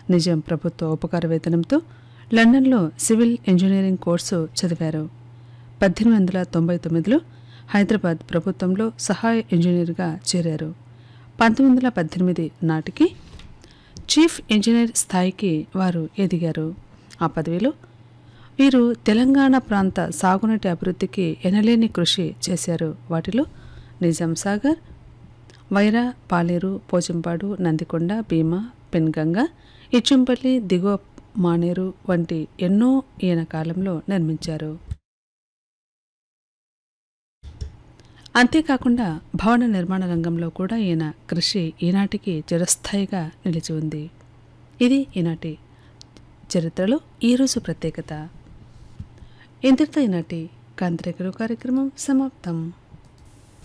నిజాం ప్రభుత్వ ఉపకార వేతనంతో లండన్లో సివిల్ ఇంజనీరింగ్ కోర్సు చదివారు పద్దెనిమిది వందల తొంభై తొమ్మిదిలో హైదరాబాద్ ప్రభుత్వంలో సహాయ ఇంజనీర్గా చేరారు పంతొమ్మిది వందల పద్దెనిమిది నాటికి చీఫ్ ఇంజనీర్ స్థాయికి వారు ఎదిగారు ఆ పదవిలో వీరు తెలంగాణ ప్రాంత సాగునీటి అభివృద్ధికి ఎనలేని కృషి చేశారు వాటిలో నిజాం సాగర్ వైరా పాలేరు పోచంపాడు నందికొండ భీమా పెన్గంగ ఇచ్చంపల్లి దిగువ మానేరు వంటి ఎన్నో ఈయన కాలంలో నిర్మించారు అంతేకాకుండా భవన నిర్మాణ రంగంలో కూడా ఈయన కృషి ఈనాటికి చిరస్థాయిగా నిలిచి ఉంది ఇది ఈనాటి చరిత్రలో ఈరోజు ప్రత్యేకత ఇంతటితో ఈనాటి కాంతిరేఖలు కార్యక్రమం సమాప్తం